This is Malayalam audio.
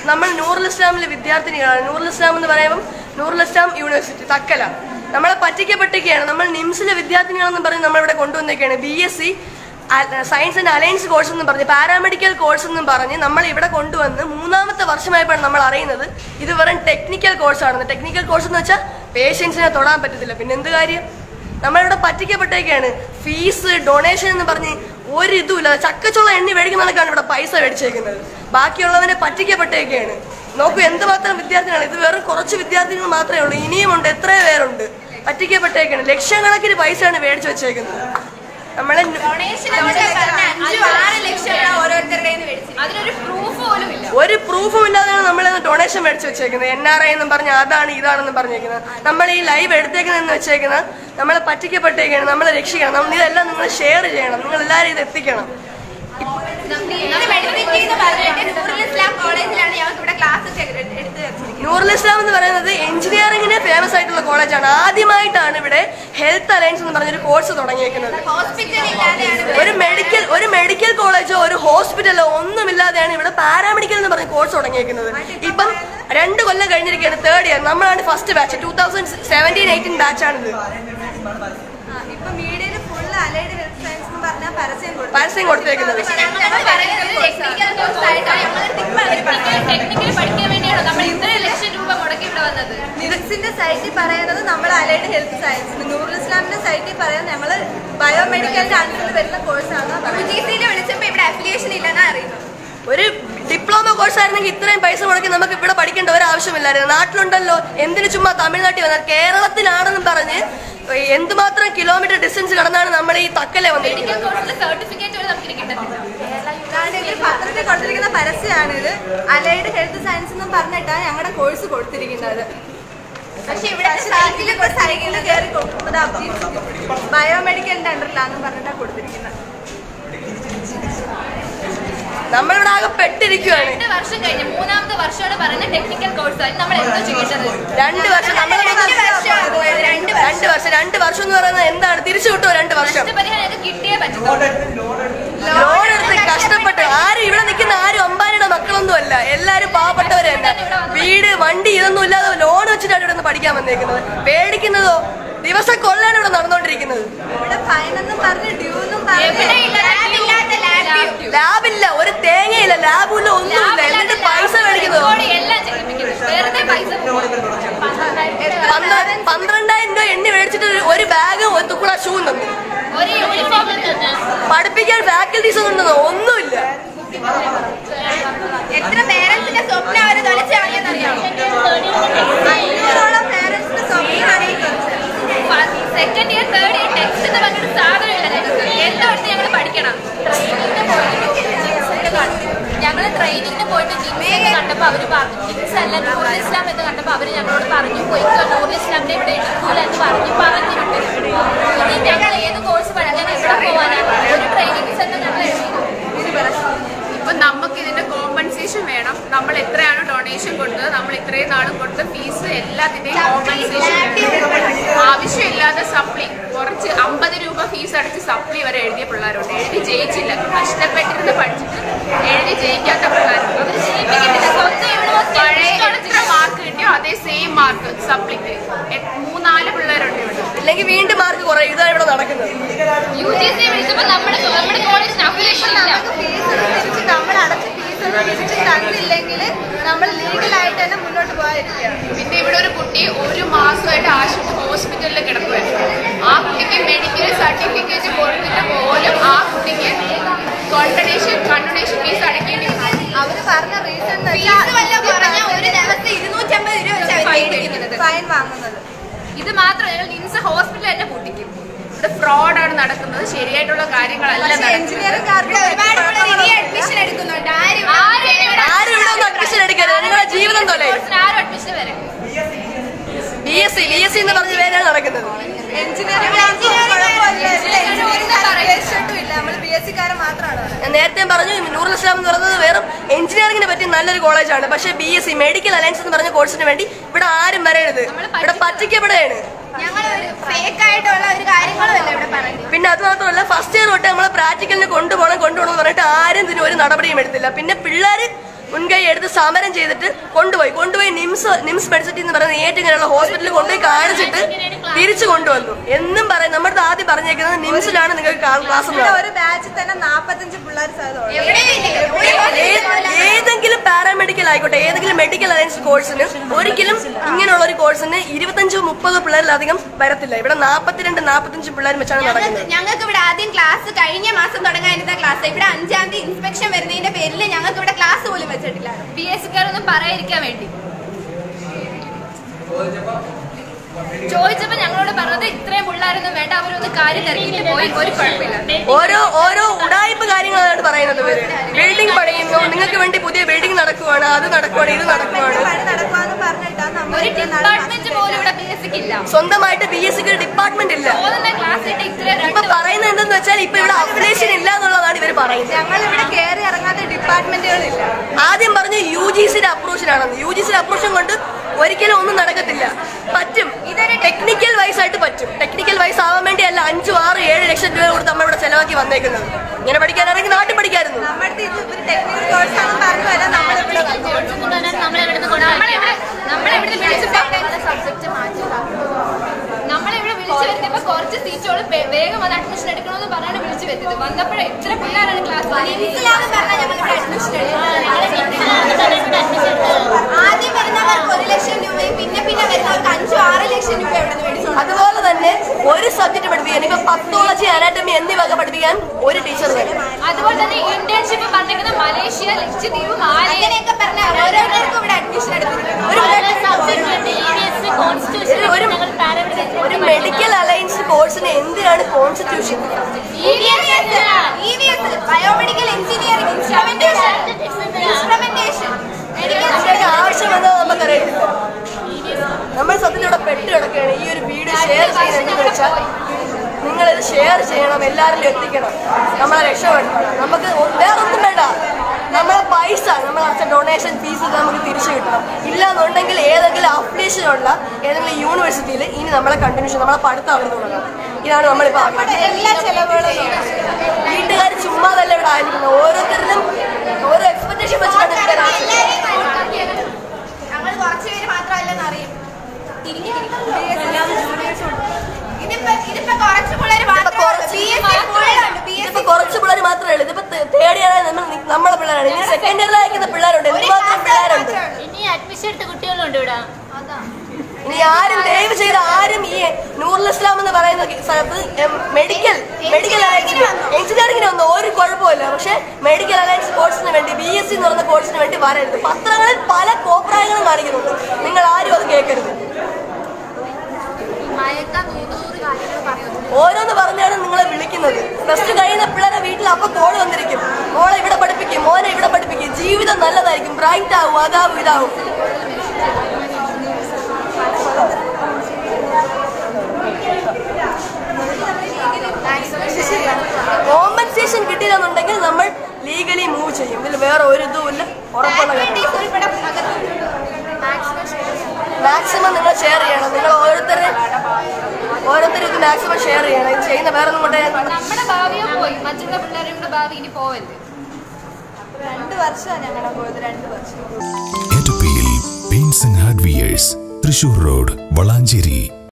നമ്മൾ നൂറുൽ ഇസ്ലാമിലെ വിദ്യാർത്ഥിനികളാണ് നൂറുൽ ഇസ്ലാം എന്ന് പറയുമ്പോൾ നൂറുൽ ഇസ്ലാം യൂണിവേഴ്സിറ്റി തക്കല നമ്മളെ പറ്റിക്കപ്പെട്ടൊക്കെയാണ് നമ്മൾ നിംസിലെ വിദ്യാർത്ഥിനികളെന്ന് പറഞ്ഞ് നമ്മളിവിടെ കൊണ്ടുവന്നേക്കാണ് B S C science and alliance course എന്ന് പറഞ്ഞ് പാരാമെഡിക്കൽ കോഴ്സ് എന്നും പറഞ്ഞ് നമ്മൾ ഇവിടെ കൊണ്ടുവന്ന് മൂന്നാമത്തെ വർഷമായപ്പോഴാണ് നമ്മൾ അറിയുന്നത് ഇത് വെറും ടെക്നിക്കൽ കോഴ്സാണെന്ന് ടെക്നിക്കൽ കോഴ്സ് എന്ന് വെച്ചാൽ പേഷ്യൻസിനെ തൊടാൻ പറ്റത്തില്ല പിന്നെ എന്ത് കാര്യം നമ്മളിവിടെ പറ്റിക്കപ്പെട്ടേക്കാണ് ഫീസ് ഡൊണേഷൻ എന്ന് പറഞ്ഞ് ഒരു ഇതുമില്ല ചക്കച്ചുള്ള എണ്ണി മേടിക്കുന്നവർക്കാണ് ഇവിടെ പൈസ മേടിച്ചേക്കുന്നത് ബാക്കിയുള്ളവനെ പറ്റിക്കപ്പെട്ടേക്കാണ് നോക്കൂ എന്തുമാത്രം വിദ്യാർത്ഥികളാണ് ഇത് വെറും കുറച്ച് വിദ്യാർത്ഥികൾ മാത്രമേ ഉള്ളൂ ഇനിയുമുണ്ട് എത്രയോ പേരുണ്ട് പറ്റിക്കപ്പെട്ടേക്കാണ് ലക്ഷക്കണക്കിന് പൈസയാണ് മേടിച്ചു വെച്ചേക്കുന്നത് നമ്മളെ ഡൊണേഷൻ എന്നൊക്കെ പറഞ്ഞാൽ അഞ്ചും ആറ് ലക്ഷം രൂപ ഓരോരുത്തരുടെ കയ്യിൽ നിന്ന് മേടിച്ചിരിക്കുന്നത്. അതിനൊരു പ്രൂഫ് പോലും ഇല്ല ഒരു പ്രൂഫും ഇല്ലാതെയാണ് നമ്മൾ ഡൊണേഷൻ മേടിച്ച് വെച്ചേക്കുന്നത് എൻ ആർ ഐ എന്നും പറഞ്ഞ് അതാണ് ഇതാണെന്നും പറഞ്ഞേക്കുന്നത് നമ്മൾ ഈ ലൈവ് എടുത്തേക്കുന്നതെന്ന് വെച്ചേക്കുന്നത് നമ്മളെ പറ്റിക്കപ്പെട്ടേക്കാണ് നമ്മളെ രക്ഷിക്കണം നമ്മൾ ഇതെല്ലാം നിങ്ങൾ ഷെയർ ചെയ്യണം നിങ്ങൾ എല്ലാവരും ഇത് എത്തിക്കണം ഇത് മെഡിസിറ്റി എന്ന് പറഞ്ഞിട്ട് നൂറുൽ ഇസ്ലാം കോളേജിലാണ് ഞങ്ങൾക്ക് ഇവിടെ ക്ലാസ് എടുത്ത് വെച്ചിരിക്കുന്നത് നൂറുൽ ഇസ്ലാം എന്ന് പറയുന്നത് എഞ്ചിനീയറിംഗിന് ഫേമസ് ആയിട്ടുള്ള കോളേജാണ് ആദ്യമായിട്ടാണ് ഇവിടെ ഹെൽത്ത് അലയൻസ് എന്ന് പറഞ്ഞൊരു കോഴ്സ് തുടങ്ങിയേക്കുന്നത് ഹോസ്പിറ്റൽ ഇല്ലാതെയാണ് ഇവിടെ ഒരു മെഡിക്കൽ ഒരു മെഡിക്കൽ കോളേജോ ഒരു ഹോസ്പിറ്റലോ ഒന്നുമില്ലാതെയാണ് ഇവിടെ പാരാമെഡിക്കൽ എന്ന് പറഞ്ഞ കോഴ്സ് തുടങ്ങിയേക്കുന്നത് ഇപ്പം രണ്ട് കൊല്ലം കഴിഞ്ഞിരിക്കുകയാണ് തേർഡ് ഇയർ നമ്മളാണ് first batch two thousand seventeen eighteen ബാച്ചാണിത് ഇപ്പൊ മീഡിയയിൽ ഫുള്ള് അലൈഡ് ഹെൽത്ത് സയൻസ് എന്ന് പറഞ്ഞാൽ പരസ്യം കൊടുത്തു പരസ്യം കൊടുത്തേക്കുന്നത് ഞങ്ങൾ പറയുന്നത് ടെക്നിക്കൽ കോഴ്സ് ആയിട്ടാണ് ഞങ്ങൾ ടെക്നിക്കൽ പഠിക്കാൻ വേണ്ടിയാണ് നമ്മൾ ഇത്രയും ലക്ഷം രൂപ മുടക്കി ഇവിടെ വന്നത് നിവിക്സിന്റെ സൈറ്റിൽ പറയുന്നത് നമ്മൾ അലൈഡ് ഹെൽത്ത് സയൻസ് നൂറുൽ ഇസ്ലാമിന്റെ സൈറ്റിൽ പറയുന്നത് ഞങ്ങൾ ബയോമെഡിക്കലിന്റെ അണ്ടറിൽ വരുന്ന കോഴ്സാണ് യു ജി സിയിൽ വിളിച്ചപ്പോൾ ഇവിടെ അഫിലിയേഷൻ ഇല്ലെന്നാണ് അറിയുന്നത് ഒരു ഡിപ്ലോമ കോഴ്സ് ആയിരുന്നെങ്കിൽ ഇത്രയും പൈസ മുടക്കി നമുക്ക് ഇവിടെ പഠിക്കേണ്ട ഒരു ആവശ്യമില്ലായിരുന്നു നാട്ടിലുണ്ടല്ലോ എന്തിനു ചുമ്മാ തമിഴ്നാട്ടിൽ വന്നാൽ കേരളത്തിലാണെന്നും പറഞ്ഞ് എന്തുമാത്രം കിലോമീറ്റർ ഡിസ്റ്റൻസ് കടന്നാണ് നമ്മൾ ഈ തക്കലെ വന്നിരിക്കുന്നത് മെഡിക്കൽ കോഴ്സിന്റെ സർട്ടിഫിക്കറ്റ് വരെ നമുക്കിനി കിട്ടത്തില്ല ഇത് പത്രത്തിൽ കൊടുത്തിരിക്കുന്ന പരസ്യമാണ് ഇത് അലൈഡ് ഹെൽത്ത് സയൻസ് എന്ന് പറഞ്ഞിട്ടാണ് ഞങ്ങളുടെ കോഴ്സ് കൊടുത്തിരിക്കുന്നത് പക്ഷെ ഇവിടെ സൈറ്റിലൊക്കെ സൈറ്റിൽ കയറി ബയോമെഡിക്കലിന്റെ അണ്ടറിലാണെന്ന് പറഞ്ഞിട്ടാണ് കൊടുത്തിരിക്കുന്നത് നമ്മളിവിടെ ആകെ പെട്ടിരിക്കുകയാണ് രണ്ട് വർഷം കഴിഞ്ഞ് മൂന്നാമത്തെ വർഷമാണ് പറയുന്ന ടെക്നിക്കൽ കോഴ്സ് ആയി നമ്മൾ എന്താ ചെയ്യേണ്ടത് രണ്ട് വർഷം നമ്മൾ രണ്ട് വർഷമാണ് പോയത് രണ്ട് വർഷം രണ്ട് വർഷം രണ്ട് വർഷം എന്ന് പറയുന്നത് എന്താണ് തിരിച്ചു കിട്ടുമോ രണ്ട് വർഷം നഷ്ടപരിഹാരം ഞങ്ങൾക്ക് കിട്ടിയേ പറ്റത്തുള്ളൂ ലോൺ എടുത്ത് കഷ്ടപ്പെട്ട് ആരും ഇവിടെ നിൽക്കുന്ന ആരും അമ്പാനിയുടെ മക്കളൊന്നും അല്ല എല്ലാരും പാവപ്പെട്ടവര് തന്നെ വീട് വണ്ടി ഇതൊന്നും ഇല്ലാതെ ലോൺ വെച്ചിട്ടാണ് ഇവിടെ നിന്ന് പഠിക്കാൻ വന്നേക്കുന്നത് പേടിക്കുന്നതോ ദിവസം കൊള്ളാണ് ഇവിടെ നടന്നുകൊണ്ടിരിക്കുന്നത് ഇവിടെ ഫൈൻ എന്നും പറഞ്ഞ് ഡ്യൂ എന്നും എവിടെ പറഞ്ഞ് ഇല്ല ലാബില്ലാത്ത ലാബ് ലാബില്ല ഒരു തേങ്ങയില്ല ലാബില്ല ഒന്നുമില്ല എന്നിട്ട് പൈസ മേടിക്കുന്നതോ എല്ലാം ചെയ്യിപ്പിക്കുന്നു വെറുതെ പൈസ പന്ത്ര- പന്ത്രണ്ടായിരം രൂപ എണ്ണി മേടിച്ചിട്ട് ഒരു- ഒരു ബാഗ് ഒരു തുക്കുട ഷൂ തന്നു ഒരു യൂണിഫോം പഠിപ്പിക്കാൻ പഠിപ്പിക്കാൻ ഫാക്കൽറ്റീസ് ഒന്നും ഉണ്ടെന്നോ ഒന്നുമില്ല എത്ര പേരൻസിന്റെ സ്വപ്നം അവര് തൊലച്ചറിയാന്നറിയാമോ അഞ്ഞൂറോളം പേരൻസിന്റെ സ്വപ്നമാണ് ഈ course second year third year text എന്ന് പറഞ്ഞൊരു സാധനമില്ല ഞങ്ങൾക്ക് എല്ലായിടത്തും ഞങ്ങൾ പഠിക്കണം ഞങ്ങൾ ട്രെയിനിങ്ങിന് പോയിട്ട് ജിമ്മേ കണ്ടപ്പോൾ അവർ പറഞ്ഞു ജിംസ് അല്ല നൂറുൽ ഇസ്ലാം എന്ന് കണ്ടപ്പോൾ അവർ ഞങ്ങളോട് പറഞ്ഞു പോയിക്കോ നൂറുൽ ഇസ്ലാമിനെ ഇവിടെ എടുക്കൂല എന്ന് പറഞ്ഞു പറഞ്ഞു വിട്ടു ഇനി ഞങ്ങൾ ഏത് കോഴ്സ് പഠിക്കാൻ എവിടെ പോകാനാണ് ഒരു ട്രെയിനിങ് സെന്റർ ഞങ്ങൾ എഴുതി ഇപ്പൊ നമുക്ക് ഇതിന്റെ കോമ്പൻസേഷൻ വേണം നമ്മൾ എത്രയാണ് ഡൊണേഷൻ കൊടുത്തത് നമ്മൾ ഇത്രയും നാളും കൊടുത്ത ഫീസ് എല്ലാത്തിന്റെയും കോമ്പൻസേഷൻ ആവശ്യമില്ലാതെ സപ്ലി കുറച്ച് അമ്പത് രൂപ ഫീസ് അടച്ച് സപ്ലി വരെ എഴുതിയ പിള്ളേരുണ്ട് എഴുതി ജയിച്ചില്ല കഷ്ടപ്പെട്ടിരുന്ന് പഠിച്ചിട്ട് എഴുതി ജയിക്കാത്ത പിള്ളേരുണ്ട് അവർ ജയിപ്പിക്കുന്നില്ല സ്വന്തം യൂണിവേഴ്സിറ്റി പഴയ എത്ര മാർക്ക് കിട്ടിയോ അതേ സെയിം മാർക്ക് സപ്ലിക്ക് മൂന്നാല് പിള്ളേരുണ്ട് ഇവിടെ ഇല്ലെങ്കിൽ വീണ്ടും മാർക്ക് കുറയും ഇതാണ് ഇവിടെ നടക്കുന്നത് യു ജി സി വിളിച്ചപ്പോൾ നമ്മുടെ നമ്മുടെ കോളേജിന് അഫിലിയേഷൻ ഇല്ല നമുക്ക് ഫീസ് തിരിച്ച് നമ്മൾ അടച്ച ഫീസ് ഒന്നും തിരിച്ച് തന്നില്ലെങ്കിൽ നമ്മൾ ലീഗലായിട്ട് തന്നെ മുന്നോട്ട് പോകാതിരിക്കുകയാണ് പിന്നെ ഇവിടെ ഒരു കുട്ടി ഒരു മാസമായിട്ട് ആശുപത്രി ഹോസ്പിറ്റലിൽ കിടക്കുമായിരുന്നു ആ കുട്ടിക്ക് മെഡിക്കൽ സർട്ടിഫിക്കറ്റ് കൊടുത്തിട്ട് പോലും ആ കുട്ടിക്ക് കോൺഡനേഷൻ കണ്ടൊണേഷൻ ഫീസ് അടയ്ക്കേണ്ടി വന്നു. അവര് പറഞ്ഞ റീസൺ ഫീസ് വല്ല പറഞ്ഞാൽ ഒരു ദിവസം ഇരുന്നൂറ്റമ്പത് രൂപ വെച്ചാണ് ഫൈൻ അടിക്കുന്നത് ഫൈൻ വാങ്ങുന്നത് ഇത് മാത്രം ഞങ്ങൾ നിംസ് ഹോസ്പിറ്റൽ തന്നെ പൂട്ടിക്കും ഇവിടെ ഫ്രോഡാണ് നടക്കുന്നത് ശരിയായിട്ടുള്ള കാര്യങ്ങളല്ല പക്ഷേ നടക്കുന്നത് എഞ്ചിനീയറിംഗുകാർക്ക് ഒരുപാട് പിള്ളേർ ഇനി അഡ്മിഷൻ എടുക്കുന്നുണ്ട് ആരും ആരും ഇവിടെ ആരും ഇവിടെ ഒന്നും അഡ്മിഷൻ എടുക്കരുത് നിങ്ങളുടെ ജീവിതം തൊലയും കോഴ്സിന് ആരും അഡ്മിഷൻ വരെ B S C B S C എന്ന് പറഞ്ഞ പേരാണ് നടക്കുന്നത് എഞ്ചിനീയറിംഗ് ഇല്ല നമ്മൾ ബി എസ് സിക്കാരെ മാത്രമാണ് പറയുന്നത് ഞാൻ നേരത്തെ പറഞ്ഞു നൂറുൽ ഇസ്ലാം എന്ന് പറയുന്നത് വെറും എഞ്ചിനീയറിംഗിനെ പറ്റിയ നല്ലൊരു കോളേജാണ് പക്ഷേ B S C medical alliance എന്ന് പറഞ്ഞ കോഴ്സിന് വേണ്ടി ഇവിടെ ആരും വരരുത് ഇവിടെ പറ്റിക്കപ്പെടുകയാണ് ഞങ്ങൾ ഒരു ഫേക്ക് ആയിട്ടുള്ള ഒരു കാര്യങ്ങളും അല്ല ഇവിടെ പറയുന്നത് പിന്നെ അത് മാത്രമല്ല ഫസ്റ്റ് ഇയർ തൊട്ട് നമ്മളെ പ്രാക്ടിക്കലിന് കൊണ്ടുപോകണം കൊണ്ടുപോകണം എന്ന് പറഞ്ഞിട്ട് ആരും ഇതിന് ഒരു നടപടിയും എടുത്തില്ല പിന്നെ പിള്ളേർ മുൻകൈ എടുത്ത് സമരം ചെയ്തിട്ട് കൊണ്ടുപോയി കൊണ്ടുപോയി നിംസ് നിംസ് മെഡിസിറ്റി എന്ന് പറയുന്ന ഏറ്റവും ഹോസ്പിറ്റലിൽ കൊണ്ടുപോയി കാണിച്ചിട്ട് തിരിച്ചു കൊണ്ടുവന്നു എന്നും പറയും നമ്മുടെ ആദ്യം പറഞ്ഞേക്കുന്നത് നിംസിലാണ് നിങ്ങൾക്ക് ക്ലാസ് എന്ന് ഇവിടെ പറയുന്നത്. ഒരു ബാച്ചിൽ തന്നെ നാപ്പത്തഞ്ച് പിള്ളേർ ഏ- ഏതെങ്കിലും പാരാമെഡിക്കൽ ആയിക്കോട്ടെ ഏതെങ്കിലും മെഡിക്കൽ അലയൻസ് കോഴ്സിന് ഒരിക്കലും ഇങ്ങനെയുള്ള ഒരു കോഴ്സിന് ഇരുപത്തഞ്ചോ മുപ്പതോ പിള്ളേരിലധികം വരത്തില്ല ഇവിടെ നാൽപ്പത്തിരണ്ട് നാൽപ്പത്തഞ്ച് പിള്ളേർ വെച്ചാണ് നടക്കുന്നത് ഞങ്ങൾക്ക് ഇവിടെ ആദ്യം ക്ലാസ് കഴിഞ്ഞ മാസം തുടങ്ങാനിരുന്ന ക്ലാസ് ഇവിടെ അഞ്ചാം തീയതി ഇൻസ്പെക്ഷൻ വരുന്നതിന്റെ പേരിൽ ഞങ്ങൾക്ക് ഇവിടെ ക്ലാസ് പോലും വെച്ചിട്ടില്ല പി എസ് സിക്കാരൊന്നും പറയാതിരിക്കാൻ വേണ്ടി ചോദിച്ചപ്പോ ഞങ്ങളോട് പറഞ്ഞത് ഇത്രയും പിള്ളേരൊന്നും വേണ്ട അവരൊന്ന് കാര്യം തിരക്കിട്ട് പോയി ഒരു കുഴപ്പമില്ല ഓരോ ഓരോ ഉടായ്പ കാര്യങ്ങളാണ് പറയുന്നത് ഇവര് ബിൽഡിംഗ് പണിയുന്നു നിങ്ങൾക്ക് വേണ്ടി പുതിയ ബിൽഡിംഗ് നടക്കുവാണ് അത് നടക്കുവാണ് ഇത് നടക്കുവാണ് പണി നടക്കുവാന്ന് പറഞ്ഞിട്ടാണ് നമ്മൾ ഒരു ഇത്രയും നാൾ ഡിപ്പാർട്ട്മെന്റ് പോലും ഇവിടെ പി എസ് സിക്ക് ഇല്ല സ്വന്തമായിട്ട് ബി എസ് സിക്ക് ഡിപ്പാർട്ട്മെന്റ് ഇല്ല പോകുന്ന ക്ലാസ് ഇട്ട് ഇത്രയും ഇപ്പൊ രണ്ട് പറയുന്നത് എന്തെന്ന് വെച്ചാൽ ഇപ്പൊ ഇവിടെ അഫിലേഷൻ ഇല്ല എന്നുള്ളതാണ് ഇവർ പറയുന്നത് ഞങ്ങൾ ഇവിടെ കയറി ഇറങ്ങാത്ത ഡിപ്പാർട്ട്മെന്റുകളില്ല ആദ്യം പറഞ്ഞു യു ജി സിയുടെ അപ്രോഷൻ ആണെന്ന് യു ജി സിയുടെ അപ്രോഷൻ കൊണ്ട് ഒരിക്കലും ഒന്നും നടക്കത്തില്ല പറ്റും ഇതൊരു ടെക്നിക്കൽ വൈസ് ആയിട്ട് പറ്റും ടെക്നിക്കൽ വൈസ് ആവാൻ വേണ്ടി അല്ല അഞ്ചു ആറ് ഏഴ് ലക്ഷം രൂപ കൊടുത്ത് നമ്മൾ ഇവിടെ ചെലവാക്കി വന്നേക്കുന്നത് ഇങ്ങനെ പഠിക്കാനാണെങ്കിൽ നാട്ടിൽ പഠിക്കായിരുന്നു നമ്മുടെ ഇത് ഒരു ടെക്നിക്കൽ കോഴ്സ് ആണെന്ന് പറഞ്ഞല്ല നമ്മളിവിടെ നമ്മളിവിടെ നമ്മളിവിടെ വിളിച്ചപ്പോ സബ്ജക്ട് മാറ്റി നമ്മളിവിടെ വിളിച്ചു വരുത്തിയപ്പോ കുറച്ച് സീറ്റുകൾ വേഗം അത് അഡ്മിഷൻ എടുക്കണമെന്ന് പറഞ്ഞാണ് വിളിച്ചു വരുത്തിയത് വന്നപ്പോഴേ ഇത്ര പിള്ളേരാണ് ക്ലാസ് നിംസിലാന്ന് പറഞ്ഞാൽ ഞങ്ങൾ ഇവിടെ അഡ്മിഷൻ ആദ്യം വരുന്നവർക്ക് ഒരു ലക്ഷം രൂപയും പിന്നെ പിന്നെ വരുന്നവർക്ക് അഞ്ചോ ആറ് ലക്ഷം രൂപ എവിടെ നിന്ന് മേടിച്ചു അതുപോലെ തന്നെ ഒരു സബ്ജക്ട് പഠിപ്പിക്കാൻ ഇപ്പൊ പത്തോളജി അനാറ്റമി എന്നിവയൊക്കെ പഠിപ്പിക്കാൻ ഒരു ടീച്ചർ വേണം അതുപോലെ തന്നെ ഇന്റേൺഷിപ്പ് പറഞ്ഞിരിക്കുന്നത് മലേഷ്യ ലക്ഷദ്വീപ് മാലി അങ്ങനെയൊക്കെ പറഞ്ഞാൽ ഓരോരുത്തർക്കും ഇവിടെ അഡ്മിഷൻ എടുത്തിട്ടുണ്ട് ഒരു ഒരു ഒരു മെഡിക്കൽ അലയൻസ് കോഴ്സിന് എന്തിനാണ് constitution biomedical engineering instrumentation instrumentation അതിന്റെയൊക്കെ ആവശ്യം എന്താ നമുക്കറിയത്തില്ല നമ്മൾ സത്യത്തിൽ ഇവിടെ പെട്ട് കിടക്കുകയാണ് ഈ ഒരു വീഡിയോ ഷെയർ ചെയ്യുന്നത് വെച്ചാൽ നിങ്ങളിത് ഷെയർ ചെയ്യണം എല്ലാവരിലും എത്തിക്കണം നമ്മളെ രക്ഷപ്പെടുത്തണം നമുക്ക് ഒ- വേറൊന്നും വേണ്ട നമ്മളെ പൈസ നമ്മൾ അച്ഛൻ ഡൊണേഷൻ ഫീസ് നമുക്ക് തിരിച്ചു കിട്ടണം ഇല്ലാന്നുണ്ടെങ്കിൽ ഏതെങ്കിലും അപ്ലിക്കേഷൻ ഉള്ള ഏതെങ്കിലും യൂണിവേഴ്സിറ്റിയിൽ ഇനി നമ്മളെ കണ്ടിന്യൂഷൻ നമ്മളെ പഠിത്തം അവിടെ തുടങ്ങാം ഇതാണ് നമ്മളിപ്പോൾ ആഗ്രഹിക്കുന്നത് എല്ലാ ചെലവുകളും വീട്ടുകാർ ചുമ്മാതല്ല ഇവിടെ ആയിരിക്കുന്നത് ഓരോരുത്തരിലും ഓരോ എക്സ്പെക്ടേഷൻ വെച്ചിട്ടാണ് വീട്ടുകാർ ആയിരിക്കുന്നത്. ഞങ്ങൾ കുറച്ച് പേര് മാത്രമല്ലെന്ന് അറിയും തിരിഞ്ഞ് ഇതിപ്പോ ഇതിപ്പോ കുറച്ച് പിള്ളേര് ഇതിപ്പോ മാത്രമേ കുറച്ച് ബി എസ് സി ഫുള്ളുണ്ട് ബി എസ് ഇതിപ്പോ കുറച്ച് പിള്ളേർ മാത്രമേ ഉള്ളൂ ഇതിപ്പോ തേർഡ് ഇയർ നമ്മൾ നമ്മളെ പിള്ളേരാണ് ഇനി സെക്കൻഡ് ഇയറിൽ അയക്കുന്ന പിള്ളേരുണ്ട് എന്തുമാത്രം പിള്ളേരുണ്ട് ഇനി അഡ്മിഷൻ എടുത്ത കുട്ടികളുണ്ട് ഇവിടെ ഇനി ആരും ദയവ് ചെയ്ത് ആരും ഈ നൂറുൽ ഇസ്ലാം എന്ന് പറയുന്ന സ്ഥലത്ത് മെഡിക്കൽ മെഡിക്കൽ അലയൻസിന് എഞ്ചിനീയറിംഗിന് ഒന്നും ഒരു കുഴപ്പമില്ല പക്ഷെ മെഡിക്കൽ അലയൻസ് കോഴ്സിന് വേണ്ടി ബി എസ് സി എന്ന് പറയുന്ന കോഴ്സിന് വേണ്ടി വരരുത് പത്രങ്ങളിൽ പല കോപ്രായങ്ങളും കാണിക്കുന്നുണ്ട് നിങ്ങൾ ആരും അത് കേൾക്കരുത് മയക്ക നൂറ് കാര്യങ്ങൾ പറയുന്നു ഓരോന്ന് പറഞ്ഞാണ് നിങ്ങളെ വിളിക്കുന്നത് പ്ലസ് ടു കഴിയുന്ന പിള്ളേരെ വീട്ടിൽ അപ്പൊ കോള് വന്നിരിക്കും മോളെ ഇവിടെ പഠിപ്പിക്കും മോനെ ഇവിടെ പഠിപ്പിക്കും ജീവിതം നല്ലതായിരിക്കും ബ്രൈറ്റ് ആവും അതാവും ഇതാവും കോമ്പൻസേഷൻ കിട്ടിയില്ലെന്നുണ്ടെങ്കിൽ നമ്മൾ ലീഗലി മൂവ് ചെയ്യും ഇതിൽ വേറെ ഒരു ഇതുമില്ല ഉറപ്പുള്ള കാര്യം ഉൾപ്പെടെ അകത്തുണ്ട് മാക്സിമം നിങ്ങൾ ഷെയർ ചെയ്യണം നിങ്ങൾ ഓരോരുത്തരെ ഓരോരുത്തരും ഇത് മാക്സിമം ഷെയർ ചെയ്യണം ഇത് ചെയ്യുന്ന വേറെ ഒന്നും കൊണ്ടേ നമ്മുടെ ഭാവിയോ പോയി മറ്റുള്ള പിള്ളേരുടെ ഭാവി ഇനി പോവല്ലേ രണ്ട് വർഷമാണ് ഞങ്ങളുടെ പോയത് രണ്ട് വർഷം എറ്റപ്പിയിൽ paints and hardwares Thrissur road Valanchery